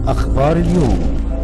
أخبار اليوم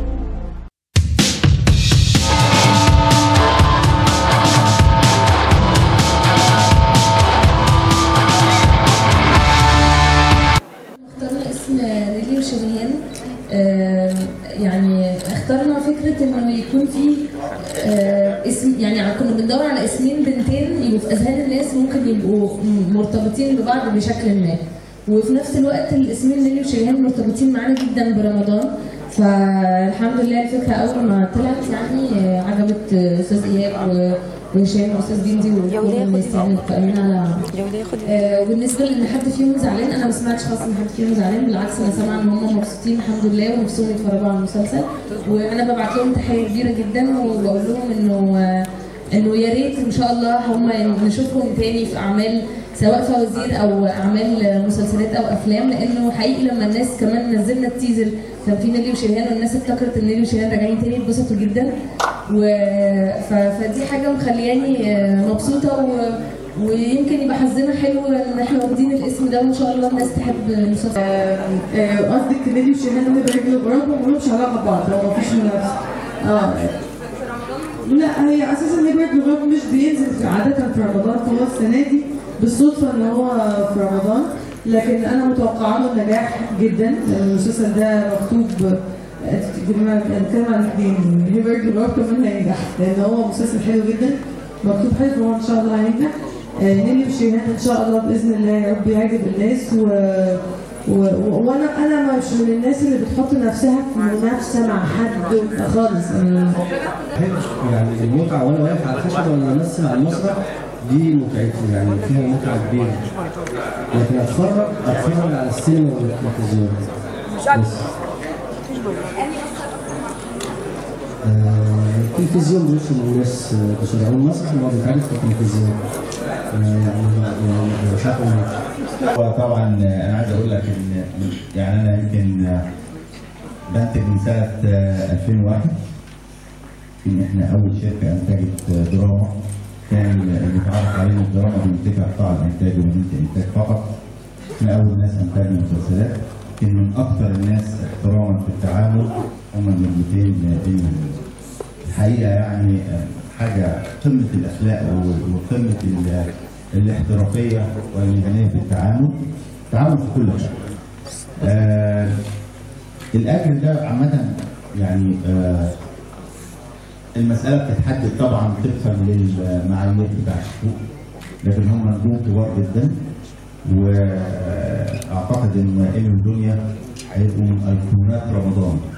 اخترنا اسم ريلي وشريهان آه، يعني اخترنا فكرة انه يكون في آه، اسم يعني كنا بندور على اسمين بنتين يبقوا في اذهان الناس ممكن يبقوا م- مرتبطين ببعض بشكل ما وفي نفس الوقت الاسمين ريلي وشريهان مرتبطين معانا جدا برمضان فالحمد لله الفكرة أول ما طلعت يعني آه، عجبت آه، أستاذ إيهاب و- وهشام وأستاذ جندي وكل الناس يعني القائمين على آه، وبالنسبه لان حد فيهم زعلان انا ما سمعتش خالص ان حد فيهم زعلان بالعكس انا سامعه ان هم مبسوطين الحمد لله ونفسهم يتفرجوا على المسلسل وانا ببعت لهم تحيه كبيره جدا وبقول لهم انه آه، انه يا ريت ان شاء الله هم نشوفهم تاني في اعمال سواء فوازير او اعمال مسلسلات او افلام لانه حقيقي لما الناس كمان نزلنا التيزر كان في نيلي وشيريهان والناس افتكرت ان نيلي وشيريهان راجعين تاني اتبسطوا جدا و... ف... فدي حاجه مخلياني آه، مبسوطه و... ويمكن يبقى حظنا حلو ان احنا واخدين الاسم ده وان شاء الله الناس تحب المسلسل آه، قصدك نادي وشيهان وهبه رجل الغراب ما لهمش علاقه ببعض هو مفيش منافسه اه لا هي اساسا هبه رجل الغراب مش بينزل في- عاده في رمضان فهو السنه دي بالصدفه ان هو في رمضان لكن انا متوقعه له نجاح جدا لان المسلسل ده مكتوب نتكلم عن الاثنين هبه رجل الغراب كمان هينجح لان هو مسلسل حلو جدا مكتوب حلو فهو ان شاء الله هينجح آه، نيلي وشيهان ان شاء الله باذن الله يا رب يعجب الناس و... و... و... وانا انا مش من الناس اللي بتحط نفسها في منافسه مع حد خالص أنا يعني المتعة وأنا واقف على الخشبة وأنا بمثل على المسرح دي متعتي يعني فيها متعة كبيرة لكن أتفرج أتفرج على السينما والتلفزيون بس آه، التلفزيون بيوصل للناس آه، بسرعة المسرح ما بيتعرف في التلفزيون آه، يعني يعني مش عارف أقول إيه. وطبعا انا عايز اقول لك ان يعني انا يمكن بنتج من سنه 2001 ان احنا اول شركه انتجت دراما كان اللي اتعرف علينا الدراما بننتجها قطاع الانتاج ومدينه الانتاج فقط احنا اول ناس انتجنا مسلسلات يمكن من اكثر الناس احتراما في التعامل هم المدتين بين الحقيقه يعني حاجه قمه الاخلاق وقمه ال- الاحترافيه والمهنيه في التعامل التعامل في كل شيء. آه الاجر ده عامه يعني آه المساله بتتحدد طبعا طبقا للمعايير بتاع السوق لكن هم نجوم كبار جدا واعتقد ان ايمن الدنيا هيبقوا من ايقونات رمضان